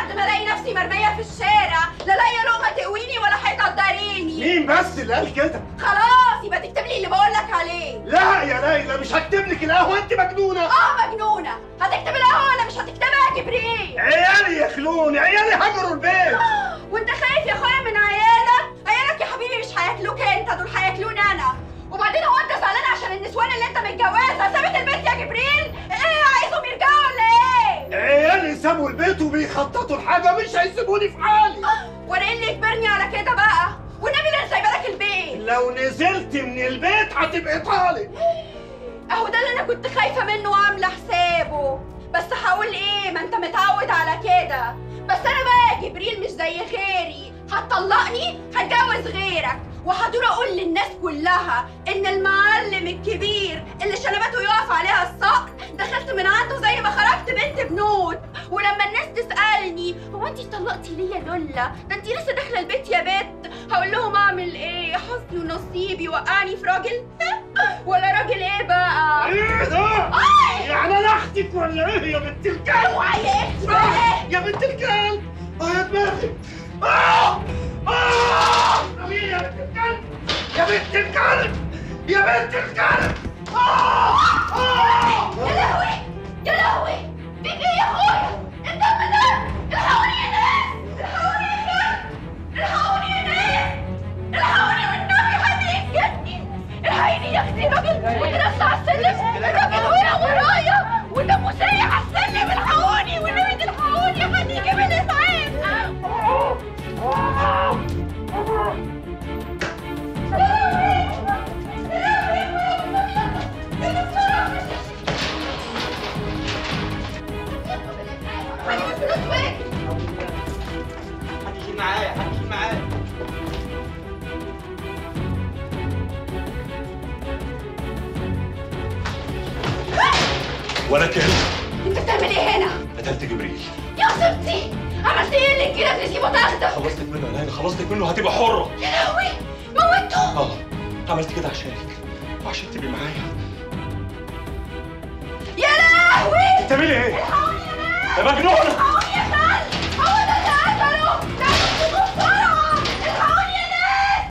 لحد ما الاقي نفسي مرميه في الشارع لا لاقيه لقمه تقويني ولا حيطه تداريني مين بس اللي قال كده خلاص يبقى تكتب لي اللي بقول لك عليه لا يا ليلى مش هكتب لك القهوه انت مجنونه اه مجنونه هتكتب القهوه ولا مش هتكتبها يا جبريل عيالي يخلوني عيالي هجروا البيت وانت خايف يا اخويا من عيالك عيالك يا حبيبي مش هياكلوك انت دول هياكلوني انا وبعدين هو انت زعلان عشان النسوان اللي انت متجوزها سابت البيت يا جبريل ايه عايزهم يرجعوا ولا ايه عيالي سابوا البيت وبيخططوا لحاجه مش هيسيبوني في حالي وانا ايه اللي يجبرني على كده بقى والنبي اللي انا سايبه لك البيت لو نزلت من البيت هتبقى طالب اهو ده اللي انا كنت خايفه منه وعامله حسابه بس هقول ايه ما انت متعود على كده بس انا بقى يا جبريل مش زي غيري هتطلقني هتجوز غيرك وهدور اقول للناس كلها ان المعلم الكبير اللي شنبته يقف عليها الصقر دخلت من عنده زي ما خرجت بنت بنوت ولما الناس تسالني هو انت اتطلقتي ليه يا لولا ده انت لسه داخله البيت يا بت هقول لهم اعمل ايه حظي ونصيبي وقعني في راجل ولا راجل ايه بقى ايه ده؟ آي! يعني انا اختك ولا ايه يا بنت الكلب؟ اوعى يا اختي بقى ايه يا بنت الكلب اه يا دماغي اه اه أمين يا بنت الكلب يا بنت الكلب يا بنت الكلب اه اه يا لهوي يا لهوي فيك ايه يا اخويا الدم ده الحقوني يا ناس الحقوني يا ناس الحقوني يا ناس الحقوني والنبي حد يسجدني الحقيني يا اختي راجل وترص على السلم الراجل وقع ورايا ودمه سايح على السلم الحقوني والنبي تلحقوني حد يجيب الاسعاف هتيجي معايا هتيجي معايا ولا كلمة انت بتعمل ايه هنا؟ قتلت جبريل يا خطيبتي عملت ايه اللي تجيلك تسيبه تاخدك؟ خلصتك منه يا ليلى خلصتك منه هتبقى حرة يا لهوي موته اه عملت كده عشانك وعشان تبقي معايا يا لهوي بتعملي ايه؟ يا مجنونة